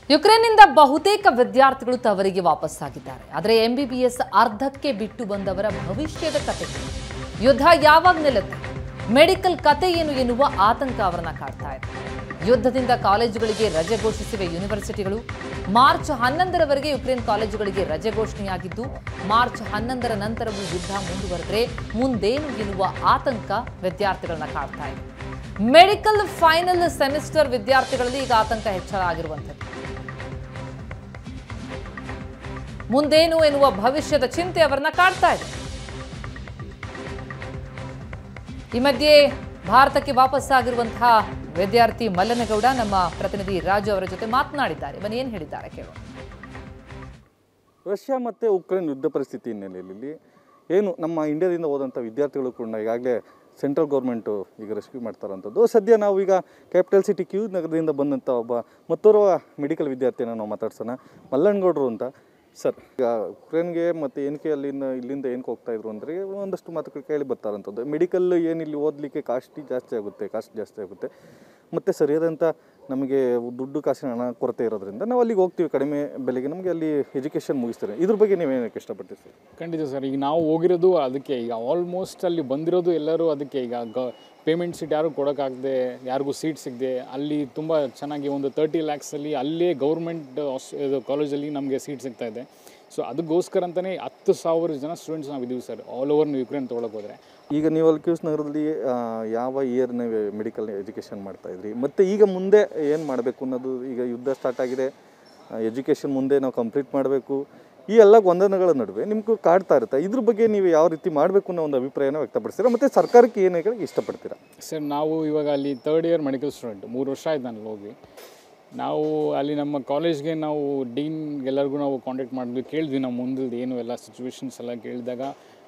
ಯುಕ್ರೇನ್ನಿಂದ ಬಹುತೇಕ ವಿದ್ಯಾರ್ಥಿಗಳು ತವರಿಗೆ ವಾಪಸ್ಸಾಗಿದ್ದಾರೆ ಆದರೆ ಎಂಬಿಬಿಎಸ್ ಅರ್ಧಕ್ಕೆ ಬಿಟ್ಟು ಬಂದವರ ಭವಿಷ್ಯದ ಕತೆ ಯುದ್ಧ ಯಾವಾಗ ನಿಲ್ಲುತ್ತೆ ಮೆಡಿಕಲ್ ಕತೆ ಏನು ಎನ್ನುವ ಆತಂಕ ಅವರನ್ನ ಕಾಡ್ತಾ ಇದೆ ಯುದ್ಧದಿಂದ ಕಾಲೇಜುಗಳಿಗೆ ರಜೆ ಘೋಷಿಸಿವೆ ಯೂನಿವರ್ಸಿಟಿಗಳು ಮಾರ್ಚ್ ಹನ್ನೊಂದರವರೆಗೆ ಯುಕ್ರೇನ್ ಕಾಲೇಜುಗಳಿಗೆ ರಜೆ ಘೋಷಣೆಯಾಗಿದ್ದು ಮಾರ್ಚ್ ಹನ್ನೊಂದರ ನಂತರವೂ ಯುದ್ಧ ಮುಂದುವರೆದ್ರೆ ಮುಂದೇನು ಎನ್ನುವ ಆತಂಕ ವಿದ್ಯಾರ್ಥಿಗಳನ್ನ ಕಾಡ್ತಾ ಇದೆ ಮೆಡಿಕಲ್ ಫೈನಲ್ ಸೆಮಿಸ್ಟರ್ ವಿದ್ಯಾರ್ಥಿಗಳಲ್ಲಿ ಈಗ ಆತಂಕ ಹೆಚ್ಚಳ ಆಗಿರುವಂಥದ್ದು ಮುಂದೇನು ಎನ್ನುವ ಭವಿಷ್ಯದ ಚಿಂತೆ ಅವರನ್ನ ಕಾಡ್ತಾ ಇದೆ ಈ ಮಧ್ಯೆ ಭಾರತಕ್ಕೆ ವಾಪಸ್ಸಾಗಿರುವಂತಹ ವಿದ್ಯಾರ್ಥಿ ಮಲ್ಲನಗೌಡ ನಮ್ಮ ಪ್ರತಿನಿಧಿ ರಾಜು ಅವರ ಜೊತೆ ಮಾತನಾಡಿದ್ದಾರೆ ಬನ್ನಿ ಏನ್ ಹೇಳಿದ್ದಾರೆ ಕೇಳೋಣ ರಷ್ಯಾ ಮತ್ತು ಉಕ್ರೇನ್ ಯುದ್ಧ ಪರಿಸ್ಥಿತಿ ಹಿನ್ನೆಲೆಯಲ್ಲಿ ಏನು ನಮ್ಮ ಇಂಡಿಯಾದಿಂದ ಹೋದಂಥ ವಿದ್ಯಾರ್ಥಿಗಳು ಕೂಡ ಈಗಾಗಲೇ ಸೆಂಟ್ರಲ್ ಗೌರ್ಮೆಂಟು ಈಗ ರೆಸ್ಕ್ಯೂ ಮಾಡ್ತಾರಂಥದ್ದು ಸದ್ಯ ನಾವು ಈಗ ಕ್ಯಾಪಿಟಲ್ ಸಿಟಿ ಕ್ಯೂ ನಗರದಿಂದ ಬಂದಂಥ ಒಬ್ಬ ಮತ್ತೋರ್ವ ಮೆಡಿಕಲ್ ವಿದ್ಯಾರ್ಥಿನ ನಾವು ಮಾತಾಡ್ಸೋಣ ಮಲ್ಲಣ್ಣಗೌಡರು ಅಂತ ಸರ್ ಈಗ ಉಕ್ರೇನ್ಗೆ ಮತ್ತು ಏನಕ್ಕೆ ಅಲ್ಲಿಂದ ಇಲ್ಲಿಂದ ಏನಕ್ಕೆ ಹೋಗ್ತಾ ಇದ್ರು ಅಂದರೆ ಒಂದಷ್ಟು ಮಾತುಗಳು ಕೇಳಿ ಬರ್ತಾರಂಥದ್ದು ಮೆಡಿಕಲ್ ಏನು ಇಲ್ಲಿ ಓದಲಿಕ್ಕೆ ಕಾಸ್ಟ್ ಜಾಸ್ತಿ ಆಗುತ್ತೆ ಕಾಸ್ಟ್ ಜಾಸ್ತಿ ಆಗುತ್ತೆ ಮತ್ತು ಸರಿಯಾದಂಥ ನಮಗೆ ದುಡ್ಡು ಕಾಸಿನ ಹಣ ಕೊರತೆ ಇರೋದ್ರಿಂದ ನಾವು ಅಲ್ಲಿಗೆ ಹೋಗ್ತೀವಿ ಕಡಿಮೆ ಬೆಲೆಗೆ ನಮಗೆ ಅಲ್ಲಿ ಎಜುಕೇಷನ್ ಮುಗಿಸ್ತಾರೆ ಇದ್ರ ಬಗ್ಗೆ ನೀವು ಏನಕ್ಕೆ ಇಷ್ಟಪಡ್ತೀವಿ ಸರ್ ಖಂಡಿತ ಸರ್ ಈಗ ನಾವು ಹೋಗಿರೋದು ಅದಕ್ಕೆ ಈಗ ಆಲ್ಮೋಸ್ಟ್ ಅಲ್ಲಿ ಬಂದಿರೋದು ಎಲ್ಲರೂ ಅದಕ್ಕೆ ಈಗ ಗ ಪೇಮೆಂಟ್ ಸೀಟ್ ಯಾರು ಕೊಡೋಕ್ಕಾಗದೆ ಯಾರಿಗೂ ಸೀಟ್ ಸಿಗದೆ ಅಲ್ಲಿ ತುಂಬ ಚೆನ್ನಾಗಿ ಒಂದು ತರ್ಟಿ ಲ್ಯಾಕ್ಸಲ್ಲಿ ಅಲ್ಲೇ ಗೌರ್ಮೆಂಟ್ ಇದು ಕಾಲೇಜಲ್ಲಿ ನಮಗೆ ಸೀಟ್ ಸಿಗ್ತಾ ಇದೆ ಸೊ ಅದಕ್ಕೋಸ್ಕರ ಅಂತಲೇ ಹತ್ತು ಸಾವಿರ ಜನ ಸ್ಟೂಡೆಂಟ್ಸ್ ನಾವು ಇದ್ದೀವಿ ಸರ್ ಆಲ್ ಓವರ್ ಯುಕ್ರೇನ್ ತೊಗೊಳಕ್ಕೆ ಹೋದರೆ ಈಗ ನೀವು ಅಲ್ಲಿ ಕ್ಯೂಸ್ ನಗರದಲ್ಲಿ ಆ, ಯಾವ ಇಯರ್ ನೀವು ಮೆಡಿಕಲ್ ಎಜುಕೇಷನ್ ಮಾಡ್ತಾ ಇದ್ರಿ ಮತ್ತು ಈಗ ಮುಂದೆ ಏನು ಮಾಡಬೇಕು ಅನ್ನೋದು ಈಗ ಯುದ್ಧ ಸ್ಟಾರ್ಟ್ ಆಗಿದೆ ಎಜುಕೇಷನ್ ಮುಂದೆ ನಾವು ಕಂಪ್ಲೀಟ್ ಮಾಡಬೇಕು ಈ ಎಲ್ಲ ಗೊಂದಲಗಳ ನಡುವೆ ನಿಮ್ಗೆ ಕಾಡ್ತಾ ಇರುತ್ತೆ ಇದ್ರ ಬಗ್ಗೆ ನೀವು ಯಾವ ರೀತಿ ಮಾಡಬೇಕು ಅನ್ನೋ ಒಂದು ಅಭಿಪ್ರಾಯನ ವ್ಯಕ್ತಪಡಿಸ್ತೀರಾ ಮತ್ತು ಸರ್ಕಾರಕ್ಕೆ ಏನು ಹೇಳಕ್ಕೆ ಇಷ್ಟಪಡ್ತೀರಾ ಸರ್ ನಾವು ಇವಾಗ ಅಲ್ಲಿ ತರ್ಡ್ ಇಯರ್ ಮೆಡಿಕಲ್ ಸ್ಟೂಡೆಂಟ್ ಮೂರು ವರ್ಷ ಆಯ್ತು ನಾನು ಹೋಗಿ ನಾವು ಅಲ್ಲಿ ನಮ್ಮ ಕಾಲೇಜ್ಗೆ ನಾವು ಡೀನ್ ಎಲ್ಲರಿಗೂ ನಾವು ಕಾಂಟ್ಯಾಕ್ಟ್ ಮಾಡಿದ್ವಿ ಕೇಳಿದ್ವಿ ನಾವು ಮುಂದಿದ್ದು ಏನು ಎಲ್ಲ ಸಿಚುವೇಶನ್ಸ್ ಎಲ್ಲ ಕೇಳಿದಾಗ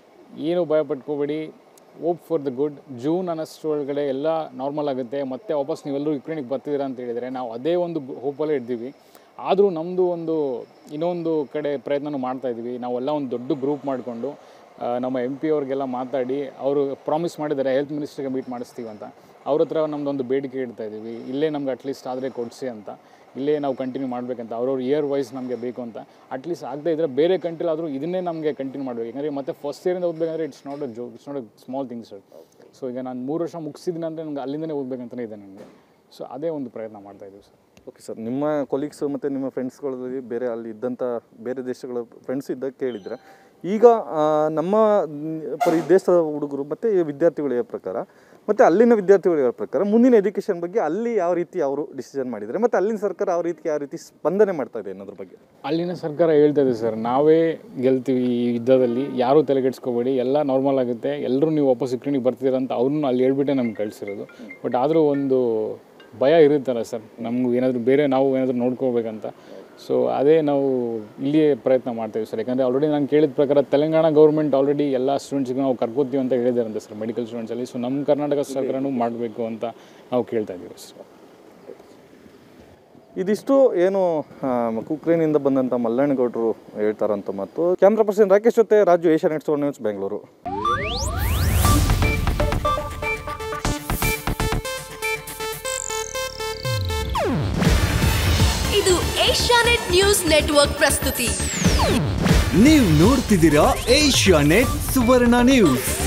ಏನು ಭಯ ಪಟ್ಕೋಬೇಡಿ hope for the good June ಅನ್ನೋಷ್ಟರೊಳಗಡೆ ಎಲ್ಲ ನಾರ್ಮಲ್ ಆಗುತ್ತೆ ಮತ್ತೆ ವಾಪಸ್ ನೀವೆಲ್ಲರೂ ಯುಕ್ರೇನಿಗೆ ಬರ್ತಿದ್ದೀರಾ ಅಂತ ಹೇಳಿದರೆ ನಾವು ಅದೇ ಒಂದು ಹೋಪಲ್ಲೇ ಇದ್ದೀವಿ ಆದರೂ ನಮ್ಮದು ಒಂದು ಇನ್ನೊಂದು ಕಡೆ ಪ್ರಯತ್ನನೂ ಮಾಡ್ತಾ ಇದ್ವಿ ನಾವೆಲ್ಲ ಒಂದು ದೊಡ್ಡ ಗ್ರೂಪ್ ಮಾಡಿಕೊಂಡು ಆ, ನಮ್ಮ ಎಂ ಪಿ ಅವ್ರಿಗೆಲ್ಲ ಮಾತಾಡಿ ಅವರು ಪ್ರಾಮಿಸ್ ಮಾಡಿದ್ದಾರೆ ಹೆಲ್ತ್ ಮಿನಿಸ್ಟ್ರಿಗೆ ಮೀಟ್ ಮಾಡಿಸ್ತೀವಿ ಅಂತ ಅವ್ರ ಹತ್ರ ನಮ್ಮದೊಂದು ಬೇಡಿಕೆ ಇಡ್ತಾ ಇದ್ದೀವಿ ಇಲ್ಲೇ ನಮ್ಗೆ ಅಟ್ಲೀಸ್ಟ್ ಆದರೆ ಕೊಡಿಸಿ ಅಂತ ಇಲ್ಲೇ ನಾವು ಕಂಟಿನ್ಯೂ ಮಾಡಬೇಕಂತ ಅವ್ರವ್ರ ಇಯರ್ ವೈಸ್ ನಮಗೆ ಬೇಕು ಅಂತ ಅಟ್ಲೀಸ್ಟ್ ಆಗದೆ ಇದ್ದರೆ ಬೇರೆ ಕಂಟ್ರಿಲ್ ಆದರೂ ಇದನ್ನೇ ನಮಗೆ ಕಂಟಿನ್ಯೂ ಮಾಡಬೇಕು ಯಾಕಂದರೆ ಮತ್ತೆ ಫಸ್ಟ್ ಇಯರಿಂದ ಓದಬೇಕಂದ್ರೆ it's not a joke it's not a small things sir so ಈಗ ನಾನು ಮೂರು ವರ್ಷ ಮುಗಿಸಿದ್ದೀನಿ ಅಂದರೆ ನನಗೆ ಅಲ್ಲಿಂದನೇ ಓದಬೇಕಂತಲೇ ಇದೆ ನನಗೆ ಸೊ ಅದೇ ಒಂದು ಪ್ರಯತ್ನ ಮಾಡ್ತಾ ಇದ್ದೀವಿ ಸರ್ ಓಕೆ ಸರ್ ನಿಮ್ಮ ಕೊಲೀಗ್ಸು ಮತ್ತು ನಿಮ್ಮ ಫ್ರೆಂಡ್ಸ್ಗಳಲ್ಲಿ ಬೇರೆ ಅಲ್ಲಿ ಇದ್ದಂಥ ಬೇರೆ ದೇಶಗಳ ಫ್ರೆಂಡ್ಸ್ ಇದ್ದಾಗ ಕೇಳಿದ್ರೆ ಈಗ ಆ, ನಮ್ಮ ಮ್, ಪರಿ ದೇಶದ ಹುಡುಗರು ಮತ್ತು ವಿದ್ಯಾರ್ಥಿಗಳ ಪ್ರಕಾರ ಮತ್ತು ಅಲ್ಲಿನ ವಿದ್ಯಾರ್ಥಿಗಳ ಪ್ರಕಾರ ಮುಂದಿನ ಎಜುಕೇಷನ್ ಬಗ್ಗೆ ಅಲ್ಲಿ ಯಾವ ರೀತಿ ಅವರು ಡಿಸಿಷನ್ ಮಾಡಿದ್ದಾರೆ ಮತ್ತು ಅಲ್ಲಿನ ಸರ್ಕಾರ ಯಾವ ರೀತಿ ಯಾವ ರೀತಿ ಸ್ಪಂದನೆ ಮಾಡ್ತಾ ಇದೆ ಅನ್ನೋದ್ರ ಬಗ್ಗೆ ಅಲ್ಲಿನ ಸರ್ಕಾರ ಹೇಳ್ತಾ ಇದೆ ಸರ್ ನಾವೇ ಗೆಲ್ತೀವಿ ಈ ಯುದ್ಧದಲ್ಲಿ ಯಾರೂ ತಲೆಗೆಡ್ಸ್ಕೋಬೇಡಿ ಎಲ್ಲ ನಾರ್ಮಲ್ ಆಗುತ್ತೆ ಎಲ್ಲರೂ ನೀವು ವಾಪಸ್ ಯುಕ್ರೇನಿಗೆ ಬರ್ತೀರಾ ಅಂತ ಅವ್ರನ್ನ ಅಲ್ಲಿ ಹೇಳ್ಬಿಟ್ಟೆ ನಮ್ಗೆ ಕಳಿಸಿರೋದು ಬಟ್ ಆದರೂ ಒಂದು ಭಯ ಇರುತ್ತಲ್ಲ ಸರ್ ನಮಗೂ ಏನಾದರೂ ಬೇರೆ ನಾವು ಏನಾದರೂ ನೋಡ್ಕೋಬೇಕಂತ ಸೊ ಅದೇ ನಾವು ಇಲ್ಲಿಯೇ ಪ್ರಯತ್ನ ಮಾಡ್ತೀವಿ ಸರ್ ಯಾಕಂದರೆ ಆಲ್ರೆಡಿ ನಾನು ಕೇಳಿದ ಪ್ರಕಾರ ತೆಲಂಗಾಣ ಗೌರ್ಮೆಂಟ್ ಆಲ್ರೆಡಿ ಎಲ್ಲ ಸ್ಟೂಡೆಂಟ್ಸ್ಗೆ ನಾವು ಕರ್ಕೋತೀವಿ ಅಂತ ಹೇಳಿದಾರಂತೆ ಸರ್ ಮೆಡಿಕಲ್ ಸ್ಟೂಡೆಂಟ್ಸಲ್ಲಿ ಸೊ ನಮ್ಮ ಕರ್ನಾಟಕ ಸರ್ಕಾರನೂ ಮಾಡಬೇಕು ಅಂತ ನಾವು ಕೇಳ್ತಾ ಇದ್ದೀವಿ ಸರ್ ಇದಿಷ್ಟು ಏನು ಆ, ಉಕ್ರೇನಿಂದ ಬಂದಂಥ ಮಲ್ಲಣ್ಣಗೌಡರು ಹೇಳ್ತಾರಂತ ಮತ್ತು ಕ್ಯಾಮ್ರಾ ಪರ್ಸನ್ ರಾಕೇಶ್ ಜೊತೆ ರಾಜು ಏಷ್ಯಾ ನೆಟ್ ಸೋರ್ ನ್ಯೂಸ್ ಬೆಂಗಳೂರು ಇದು ಏಷ್ಯಾನೆಟ್ ನ್ಯೂಸ್ ನೆಟ್ವರ್ಕ್ ಪ್ರಸ್ತುತಿ ನೀವು ನೋಡ್ತಿದ್ದೀರಾ ಏಷ್ಯಾ ನೆಟ್ ಸುವರ್ಣ ನ್ಯೂಸ್